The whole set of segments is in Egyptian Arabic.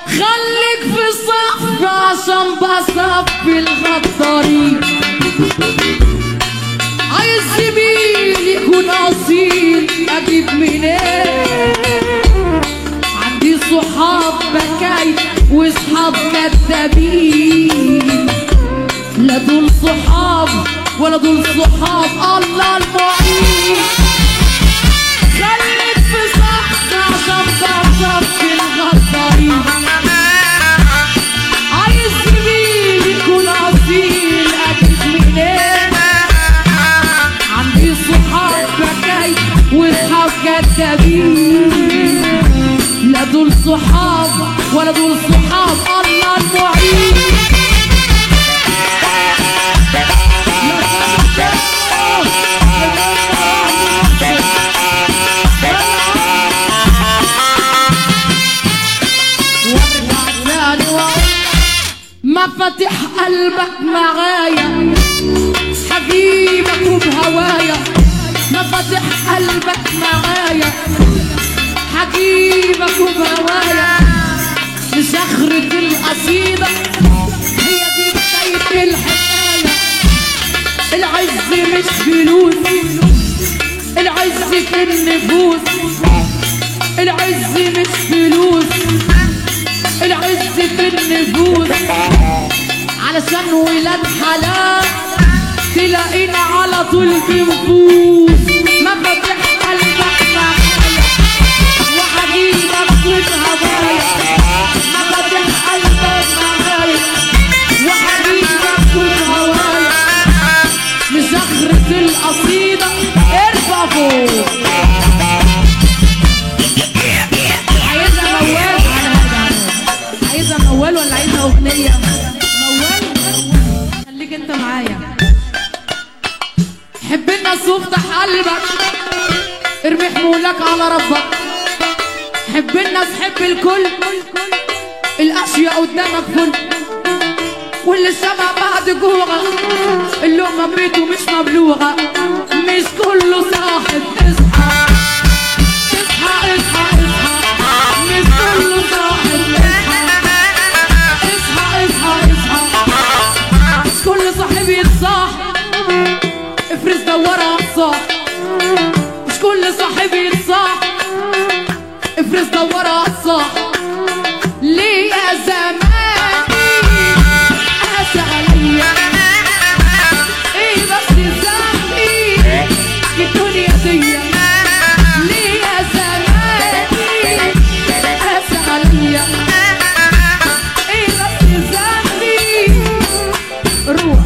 خليك في الصف عشان بصفي الغدارين عايز زميل يكون اصيل اجيب منين عندي صحاب بكاي وصحاب كذابين لا دول صحاب ولا دول صحاب الله المعين خليك في صحن عشان تعرف في الغدارين عايز زميل يكون اصيل اجيب منين عندي صحاب بكاي وصحاب كذابين لا دول صحاب ولا دول صحاب الله المعين وارجع تاني وأقول مفاتيح قلبك معايا حبيبك وبهوايا مفاتيح قلبك معايا حبيبك وبهوايا لزخرة القصيدة هي دي بداية الحكاية العز مش فلوس العز في النفوس العز مش فلوس العز في النفوس علشان ولاد حلال تلاقينا على طول بنفوس مفاتيح قلبك معايا وحبيبك صوت هوايا مفاتيح قلبك معايا وحبيبك صوت هوايا مزخرة القصيدة ارفع فوق عايزها موال على هذا عايزها موال ولا عايزها اغنية موال خليك انت معايا حب الناس وافتح قلبك ارمي حمولك على ربك حب الناس حب الكل الاشياء قدامك فل واللي سمع بعد جوعة اللقمة بيته مش مبلوغة مش كله صاحب اصحى اصحى اصحى اصحى مش كله صاحب اصحى اصحى اصحى اصحى مش كل صاحب يتصاح افرز دورة على الصاح مش كل صاحب يتصاح افرز دورة على الصاح ليه يا زماني قاسى عليا ايه بس ذنبي في الدنيا دي ليه يا زماني قاسى عليا ايه بس ذنبي روح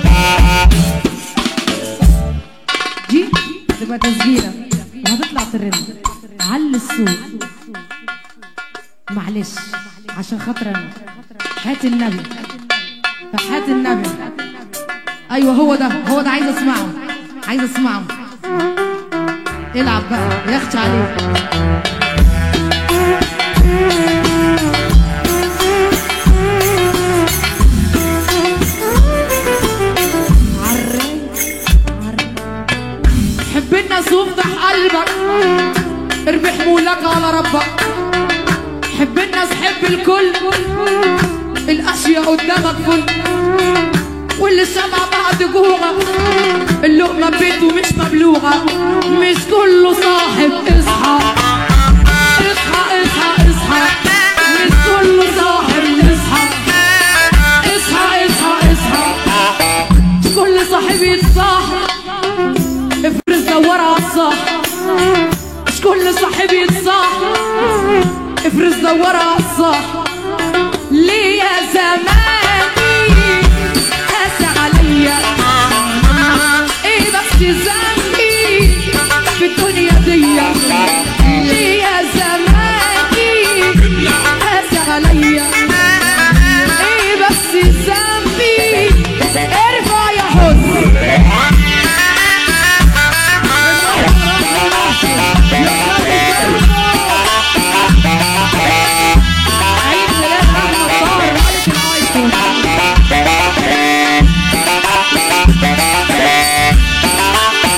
دي تبقى تسجيلة وهتطلع ترند علي الصوت معلش عشان خاطر انا هات النبي طب هات النبي ايوه هو ده هو ده عايز اسمعه عايز اسمعه العب بقى يخشى عليك عالرايق، عالرايق. حب الناس وافتح قلبك ارمي حمولك على ربك حب الناس حب الكل الاشياء قدامك فل واللي سمع بعد جوعة اللقمة بيته مش مبلوعة مش كله صاحب اصحى اصحى اصحى اصحى مش كله صاحب اصحى اصحى اصحى اصحى مش كل صاحب يتصاحب افرز دورة على الصح مش كل صاحب يتصاح افرز دورة على الصح ليه يا زماني قاسى عليا ايه بس ذنبي في الدنيا دي ليه يا زماني قاسى عليا ايه بس ذنبي ارفع يا حزن عيد ميلاد احمد طاهر ملك الايفون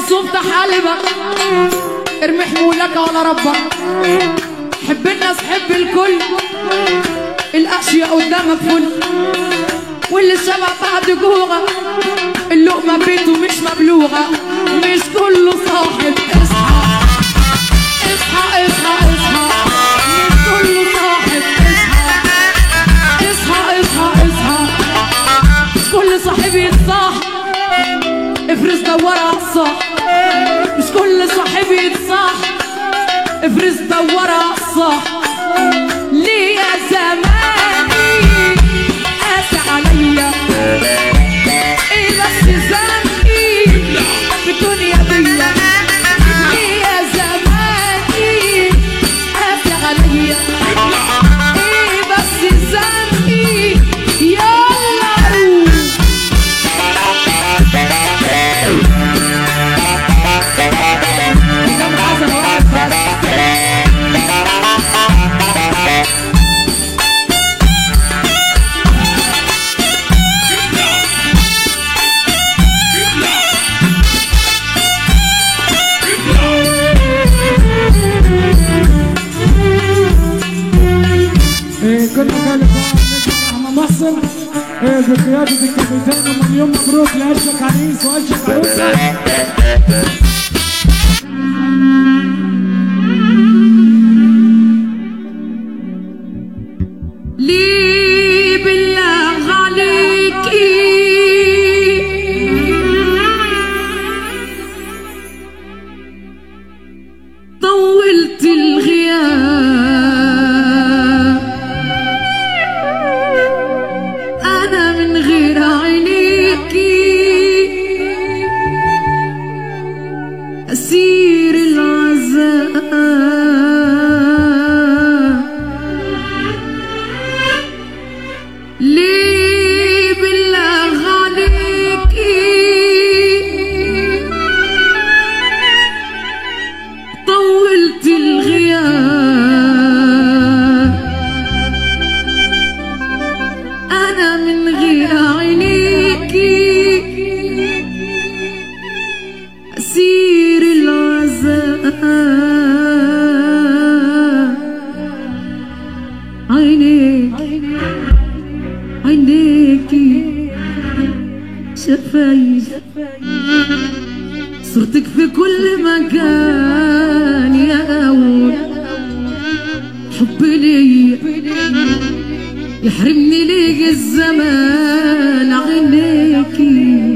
معصوم تحالبك ارمي حمولك على ربك حب الناس حب الكل الاشياء قدامك فل واللي شبع بعد جوعة اللقمة بيته مش مبلوغة مش كله صاحب اصحى اصحى اصحى اصحى مش كله صاحب اصحى اصحى اصحى اصحى مش كل صاحب يتصاح افرس دور على الصح مش كل صاحب يتصاح افرس دور على الصح ليه يا زماني قاسي عليا ايه بس ذنبي في الدنيا دي ليه يا زماني قاسي عليا ايه بس ذنبي يلا روح كم حسن واقف بس إيه، كنا كان احمد محسن إيه، بقيادة الكابتن ومليون مبروك لأشك عريس وأشك عروسة ليه بالله عليكي طولت الغياب أنا من غير عينيكي أسير العذاب ليه بالله عليكي طولت الغياب أنا من غير عينيكي أسير العذاب عينيك عينيكي شفايف صورتك في كل مكان يا أول حب ليا يحرمني ليك الزمان عينيكي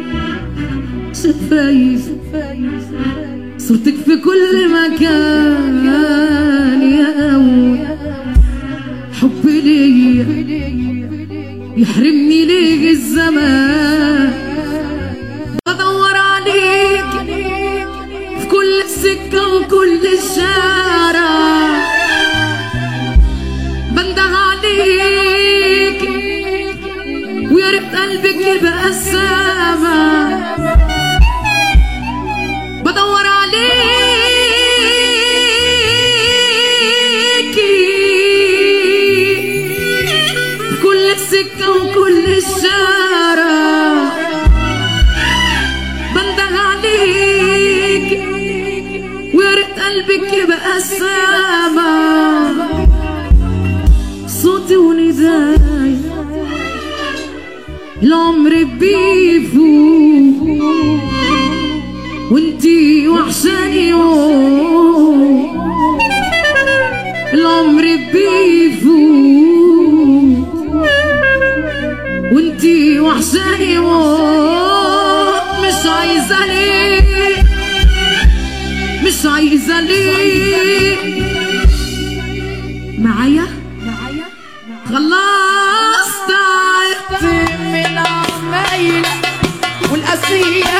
شفايف صورتك في كل مكان يا أول حب ليا يحرمني ليك الزمان بدور عليك في كل سكة وكل شارع بنده عليك ويا ريت قلبك يبقى سامع بدور عليكي في كل سكة وكل شارع بنده عليك ويا ريت قلبك يبقى سامع صوتي ونداي العمر بيفوت وانتي وحشاني يوم العمر بيفوت وانتي وحشاني يوم مش عايزة ليه مش عايزة ليه معايا خلاص تعبت من عمايل والقاسية